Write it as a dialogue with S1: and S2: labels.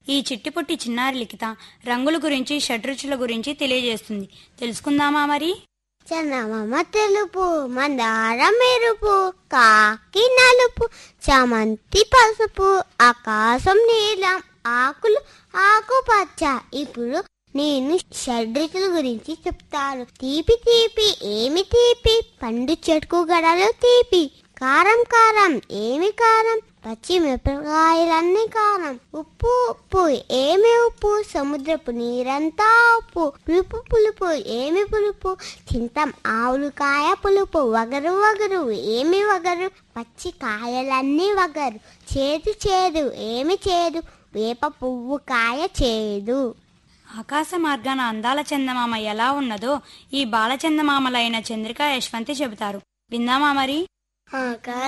S1: ఈ చిట్టిపొట్టి చిన్నారి లిఖిత రంగుల గురించి షడ్రుచుల గురించి తెలియజేస్తుంది తెలుసుకుందామా మరి
S2: చందమామ తెలుపు మందారం మెరుపు కాకి నలుపు చామంతి పసుపు ఆకాశం నీలం ఆకులు ఆకుపచ్చ ఇప్పుడు నేను షడ్రుచుల గురించి చెప్తాను తీపి తీపి ఏమి తీపి పండు చెట్టుకు గడలు తీపి కారం కారం ఏమి కారం పచ్చి మిరపకాయలన్నీ కారం ఉప్పు ఉప్పు ఏమి ఉప్పు సముద్రపు నీరంతా ఉప్పు పులుపు పులుపు ఏమి పులుపు చింతం ఆవులకాయ పులుపు వగరు వగరు ఏమి వగరు పచ్చి కాయలన్నీ వగరు చేదు చేదు ఏమి చేదు వేప పువ్వు కాయ చేదు
S1: ఆకాశ మార్గాన అందాల చందమామ ఎలా ఉన్నదో ఈ బాల చందమామలైన చంద్రిక యశ్వంతి చెబుతారు విందామా మరి
S2: ఆకాశ